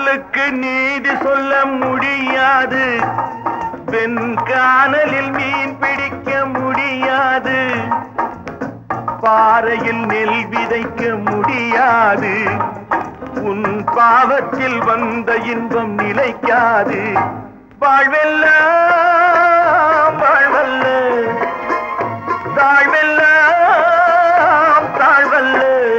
கல்லுக்கு நீதி சொல்ல முடியாது வெண்கானலில் மீன் பிடிக்க முடியாது பாறையில் நெல் விதைக்க முடியாது உன் பாவத்தில் வந்த இன்பம் நிலைக்காது வாழ்வெல்லாம் வாழ்வல்ல தாழ்வெல்லாம் தாழ்வல்ல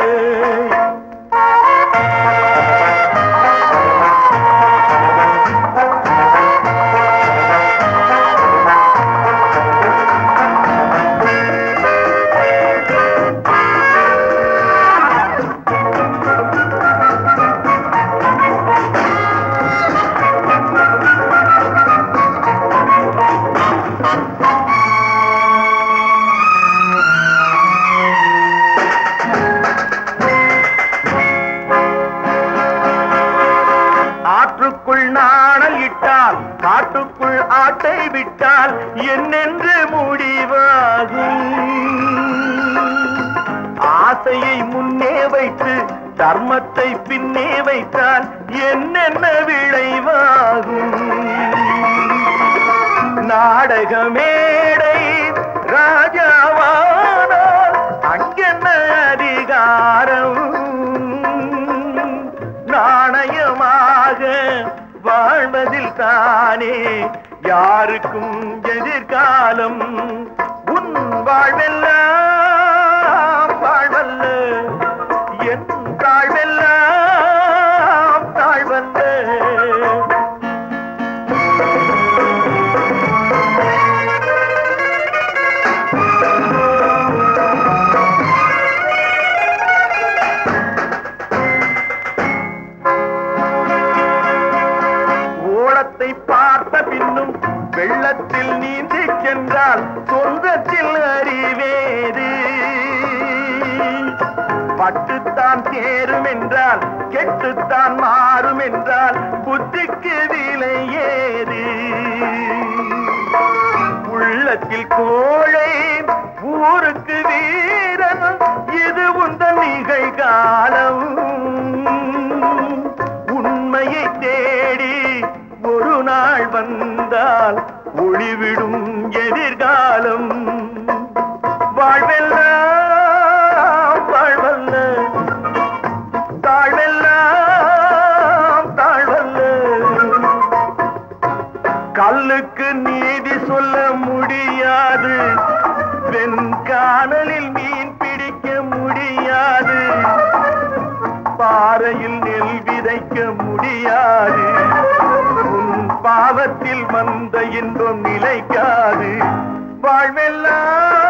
ஆற்றுக்குள் நாணல் இட்டால் காட்டுக்குள் ஆட்டை விட்டால் என்னென்று முடிவாகும் ஆசையை முன்னே வைத்து தர்மத்தை பின்னே வைத்தால் என்னென்ன விளைவாகும் நாடக மேடை ராஜாவானால் அங்கென்ன அதிகாரம் நாணயமாக வாழ்வதில் தானே யாருக்கும் எதிர்காலம் உன் வாழ்வெல்லாம் வாழ்வல்ல என் தாழ்வெல்லாம் தாழ்வல்ல ஓடத்தை பார்த்த பின்னும் வெள்ளத்தில் நீந்தி சென்றால் சொந்தத்தில் அறிவேது பட்டுத்தான் சேரும் என்றால் கெட்டுத்தான் மாறும் என்றால் புத்திக்கு விலை ஏது உள்ளத்தில் கோழை ஊருக்கு வீரன் இது உந்தன் நிகழ்காலம் உண்மையை தேடி ஒரு நாள் வந்தால் ஒளிவிடும் எதிர்காலம் வாழ்வெல்லாம் வாழ்வல்ல தாழ்வெல்லாம் தாழ்வல்ல கல்லுக்கு நீதி சொல்ல முடியாது வெண்கானலில் மீன் பிடிக்க முடியாது பாறையில் நெல் விதைக்க முடியாது உன் பாவத்தில் வந்த இன்பம் நிலைக்காது வாழ்வெல்லாம்